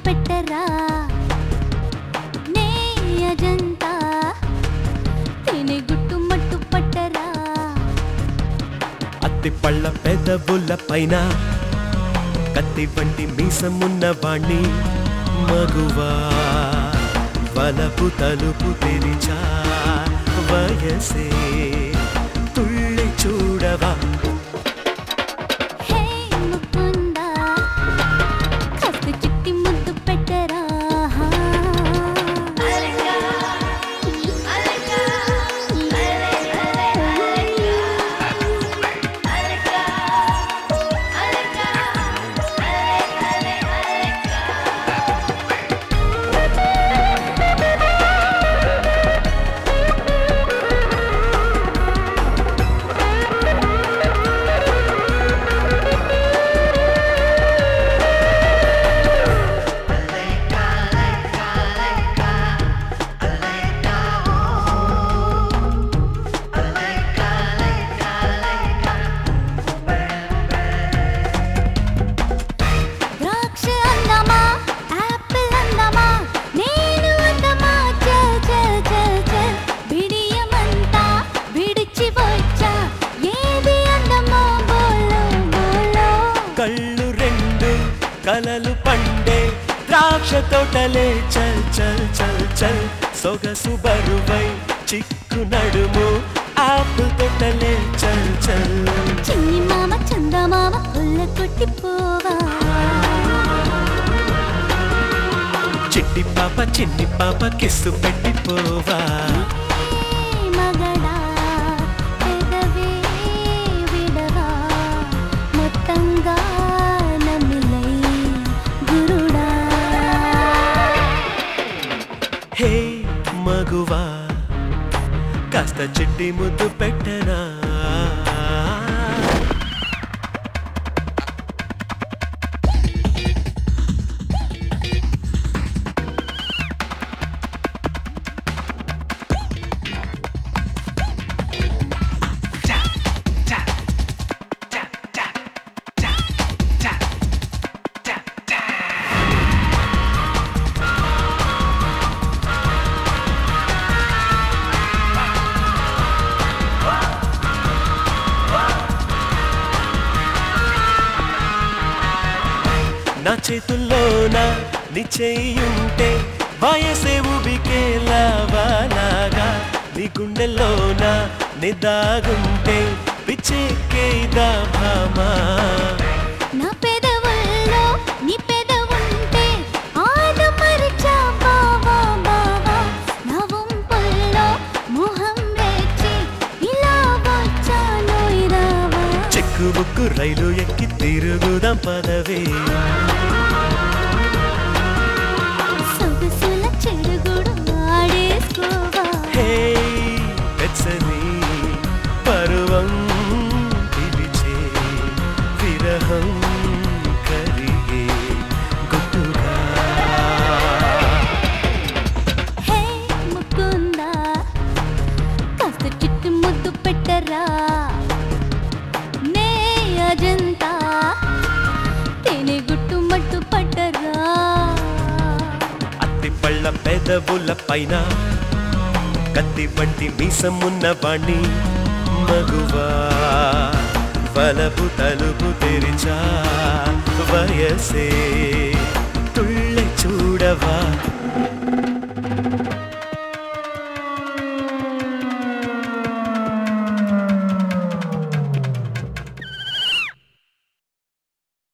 పెట్టరా నే అజంతా తిని గుట్టు మట్టు పట్టరా అత్తి పళ్ళ పెదవుల పైన కత్తి వంటి మీసమున్న వాణ్ణి మగువా వలపు తలుపు తెరిచా వయసే తుళ్ళి చూడవా హే ముకుందా కాస్త చిట్టి ముద్దు పెట్టరా ద్రాక్ష అందమా యాపిల్ అందమా నేను అందమా చల్ చల్ చల్ చల్ బిడియమంతా విడిచి వచ్చా ఏది అందమో బోలో బోలో కళ్ళు రెండు కలలు పండే ద్రాక్ష తోటలే చల్ చల్ చల్ చల్ సొగసు బరువై చిక్కు నడుము ఆపు తోటలే చల్ చల్ చిన్ని మామ చందమామ పుల్ల కొట్టిపోవా చిట్టి పాప చిన్ని పాప కిస్సు పెట్టిపోవా ఏ మగడా పెదవే విడవా మొత్తంగా నమిలై గురుడా హే మగువా కాస్త చిట్టి ముద్దు పెట్టనా నా చేతుల్లోన నీ చెయ్యుంటే వయసే ఉబికే లావాలాగా నీ గుండెల్లోన నీ దాగుంటే పిచ్చెక్కేదా భామా నా పెదవుల్లో నీ పెదవుంటే ఆదమరిచా బావా బావా నా వంపుల్లో మొహం వేచి ఇలా వచ్చాను ఇరావా చెక్కు బుక్కు రైలు ఎక్కి తిరుగుదాం పదవే సొగసుల చెడుగుడు ఆడేసుకోవా హే వెచ్చని పరువం పిలిచే విరహం కరిగే గుట్టుగా హే ముకుందా కాస్త చిట్టు ముద్దు పెట్టరా నే అజంతా తేనె గుట్టు మట్టు పట్టరా అత్తి పళ్ళ పెదవుల పైన కత్తి వంటి మీసమున్న వాణ్ణి మగువా వలపు తలుపు తెరిచా వయసే తుళ్ళె చూడవా